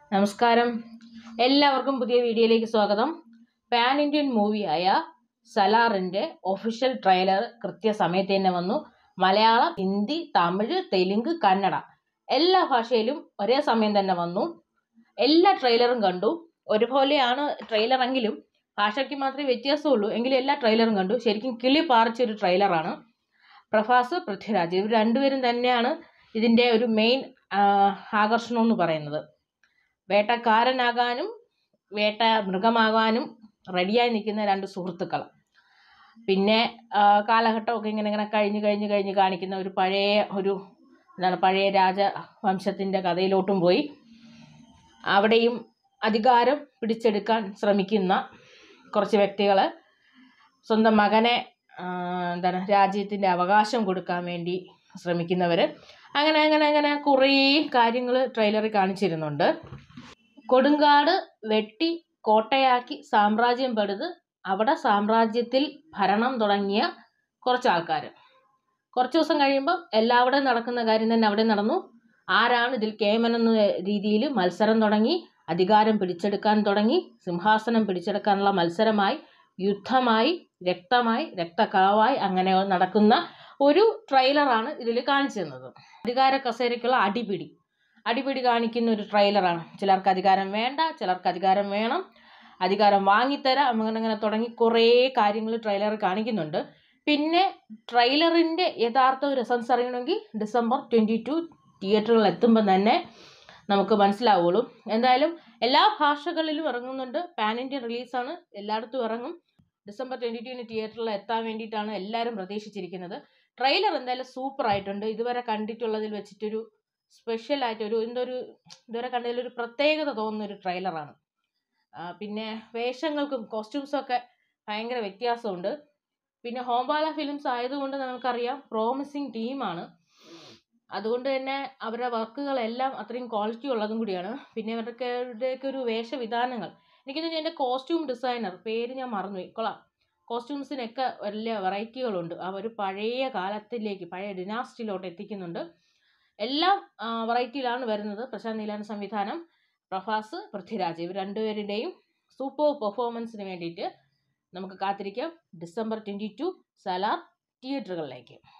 നമസ്കാരം എല്ലാവർക്കും പുതിയ വീഡിയോയിലേക്ക് സ്വാഗതം പാൻ ഇന്ത്യൻ മൂവിയായ സലാറിൻ്റെ ഒഫീഷ്യൽ ട്രെയിലർ കൃത്യസമയത്ത് തന്നെ വന്നു മലയാളം ഹിന്ദി തമിഴ് തെലുങ്ക് കന്നഡ എല്ലാ ഭാഷയിലും ഒരേ സമയം തന്നെ വന്നു എല്ലാ ട്രെയിലറും കണ്ടു ഒരുപോലെയാണ് ട്രെയിലറെങ്കിലും ഭാഷയ്ക്ക് മാത്രമേ വ്യത്യാസമുള്ളൂ എങ്കിലും എല്ലാ ട്രെയിലറും കണ്ടു ശരിക്കും കിളി പാറിച്ചൊരു ട്രെയിലറാണ് പ്രഭാസ് പൃഥ്വിരാജ് ഇവർ രണ്ടുപേരും തന്നെയാണ് ഇതിൻ്റെ ഒരു മെയിൻ ആകർഷണം എന്ന് പറയുന്നത് വേട്ടക്കാരനാകാനും വേട്ട മൃഗമാകാനും റെഡിയായി നിൽക്കുന്ന രണ്ട് സുഹൃത്തുക്കൾ പിന്നെ ആ, കാലഘട്ടമൊക്കെ ഇങ്ങനെ ഇങ്ങനെ കഴിഞ്ഞ് കഴിഞ്ഞ് കഴിഞ്ഞ് കാണിക്കുന്ന ഒരു പഴയ ഒരു എന്താണ് പഴയ രാജവംശത്തിൻ്റെ കഥയിലോട്ടും പോയി അവിടെയും അധികാരം പിടിച്ചെടുക്കാൻ ശ്രമിക്കുന്ന കുറച്ച് വ്യക്തികൾ സ്വന്തം മകനെ ആ, എന്താണ് രാജ്യത്തിൻ്റെ അവകാശം കൊടുക്കാൻ വേണ്ടി ശ്രമിക്കുന്നവർ അങ്ങനെ അങ്ങനെ അങ്ങനെ കുറേ കാര്യങ്ങൾ ട്രെയിലറിൽ കാണിച്ചിരുന്നുണ്ട് കൊടുങ്കാട് വെട്ടി കോട്ടയാക്കി സാമ്രാജ്യം പടുത് അവിടെ സാമ്രാജ്യത്തിൽ ഭരണം തുടങ്ങിയ കുറച്ച് ആൾക്കാർ കുറച്ച് ദിവസം കഴിയുമ്പം എല്ലാവിടെയും നടക്കുന്ന കാര്യം തന്നെ അവിടെ നടന്നു ആരാണ് ഇതിൽ കേമൻ എന്ന രീതിയിൽ മത്സരം തുടങ്ങി അധികാരം പിടിച്ചെടുക്കാൻ തുടങ്ങി സിംഹാസനം പിടിച്ചെടുക്കാനുള്ള മത്സരമായി യുദ്ധമായി രക്തമായി രക്തക്കളവായി അങ്ങനെ നടക്കുന്ന ഒരു ട്രെയിലറാണ് ഇതിൽ കാണിച്ചു തന്നത് അധികാര കസേരയ്ക്കുള്ള അടിപിടി അടിപിടി കാണിക്കുന്ന ഒരു ട്രെയിലറാണ് ചിലർക്ക് അധികാരം വേണ്ട ചിലർക്ക് അധികാരം വേണം അധികാരം വാങ്ങിത്തരാം അങ്ങനെ അങ്ങനെ തുടങ്ങി കുറേ കാര്യങ്ങൾ ട്രെയിലർ കാണിക്കുന്നുണ്ട് പിന്നെ ട്രെയിലറിൻ്റെ യഥാർത്ഥ ഒരു എസൻസ് അറിയണമെങ്കിൽ ഡിസംബർ ട്വൻറ്റി ടു തിയേറ്ററുകളിൽ എത്തുമ്പോൾ തന്നെ നമുക്ക് മനസ്സിലാവുള്ളൂ എന്തായാലും എല്ലാ ഭാഷകളിലും ഇറങ്ങുന്നുണ്ട് പാൻ ഇന്ത്യൻ റിലീസാണ് എല്ലായിടത്തും ഇറങ്ങും ഡിസംബർ ട്വൻറ്റി ടുവിന് തിയേറ്ററിൽ എത്താൻ വേണ്ടിയിട്ടാണ് എല്ലാവരും പ്രതീക്ഷിച്ചിരിക്കുന്നത് ട്രെയിലർ എന്തായാലും സൂപ്പർ ആയിട്ടുണ്ട് ഇതുവരെ കണ്ടിട്ടുള്ളതിൽ വെച്ചിട്ടൊരു സ്പെഷ്യൽ ആയിട്ട് ഒരു എന്തോ ഒരു ഇതുവരെ കണ്ടതിൽ ഒരു പ്രത്യേകത തോന്നുന്ന ഒരു ട്രെയിലറാണ് പിന്നെ വേഷങ്ങൾക്കും കോസ്റ്റ്യൂംസും ഒക്കെ ഭയങ്കര വ്യത്യാസമുണ്ട് പിന്നെ ഹോംബാല ഫിലിംസ് ആയതുകൊണ്ട് നമുക്കറിയാം പ്രോമിസിങ് ടീമാണ് അതുകൊണ്ട് തന്നെ അവരുടെ വർക്കുകളെല്ലാം അത്രയും ക്വാളിറ്റി ഉള്ളതും കൂടിയാണ് പിന്നെ ഇവരുടെ ഇവരുടെയൊക്കെ ഒരു വേഷവിധാനങ്ങൾ എനിക്ക് തോന്നുന്നു എൻ്റെ കോസ്റ്റ്യൂം ഡിസൈനർ പേര് ഞാൻ മറന്നുപോയി കൊള്ളാം കോസ്റ്റ്യൂംസിനൊക്കെ വലിയ വെറൈറ്റികളുണ്ട് അവർ പഴയ കാലത്തിലേക്ക് പഴയ ഡിനാസ്റ്റിയിലോട്ട് എത്തിക്കുന്നുണ്ട് എല്ലാം വെറൈറ്റിയിലാണ് വരുന്നത് പ്രശാന്ത് നീലാണ് സംവിധാനം പ്രഭാസ് പൃഥ്വിരാജ് ഇവർ രണ്ടുപേരുടെയും സൂപ്പർ പെർഫോമൻസിന് വേണ്ടിയിട്ട് നമുക്ക് കാത്തിരിക്കാം ഡിസംബർ ട്വൻറ്റി ടു സലാർ തിയേറ്ററുകളിലേക്ക്